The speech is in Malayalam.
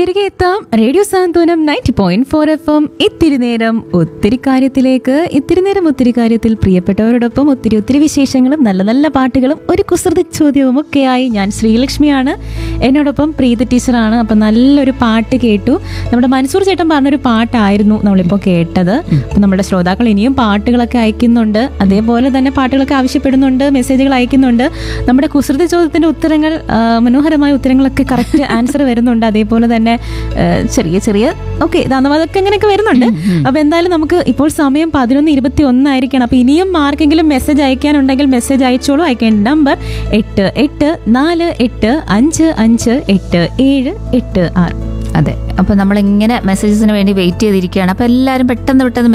തിരികെ എത്താം radio Santhwanam ninety point four FM എം ഇത്തിരി നേരം ഒത്തിരി കാര്യത്തിലേക്ക് ഇത്തിരി നേരം ഒത്തിരി കാര്യത്തിൽ പ്രിയപ്പെട്ടവരോടൊപ്പം ഒത്തിരി ഒത്തിരി വിശേഷങ്ങളും നല്ല നല്ല പാട്ടുകളും ഒരു കുസൃതി ചോദ്യവും ഒക്കെയായി ഞാൻ ശ്രീലക്ഷ്മിയാണ് എന്നോടൊപ്പം പ്രീത ടീച്ചറാണ് അപ്പം നല്ലൊരു പാട്ട് കേട്ടു നമ്മുടെ മൻസൂർ ചേട്ടൻ പറഞ്ഞൊരു പാട്ടായിരുന്നു നമ്മളിപ്പോൾ കേട്ടത് അപ്പം നമ്മുടെ ശ്രോതാക്കൾ ഇനിയും പാട്ടുകളൊക്കെ അയക്കുന്നുണ്ട് അതേപോലെ തന്നെ പാട്ടുകളൊക്കെ ആവശ്യപ്പെടുന്നുണ്ട് മെസ്സേജുകൾ അയക്കുന്നുണ്ട് നമ്മുടെ കുസൃതി ചോദ്യത്തിന്റെ ഉത്തരങ്ങൾ ആ, മനോഹരമായ ഉത്തരങ്ങളൊക്കെ കറക്റ്റ് ആൻസർ വരുന്നുണ്ട് അതേപോലെ തന്നെ ആ, ചെറിയ ചെറിയ ഓക്കെ അതൊക്കെ ഇങ്ങനെയൊക്കെ വരുന്നുണ്ട് അപ്പൊ എന്തായാലും നമുക്ക് ഇപ്പോൾ സമയം പതിനൊന്ന് ഇരുപത്തി ഒന്നായിരിക്കണം അപ്പൊ ഇനിയും ആർക്കെങ്കിലും മെസ്സേജ് അയക്കാനുണ്ടെങ്കിൽ മെസ്സേജ് അയച്ചോളൂ അയക്കേണ്ട നമ്പർ എട്ട് എട്ട് നാല് എട്ട് അഞ്ച് അഞ്ച് എട്ട് ഏഴ് എട്ട് ആറ് അതെ അപ്പൊ നമ്മൾ ഇങ്ങനെ മെസ്സേജസിന് വേണ്ടി വെയിറ്റ് ചെയ്തിരിക്കുകയാണ് അപ്പൊ എല്ലാവരും പെട്ടെന്ന് പെട്ടെന്ന്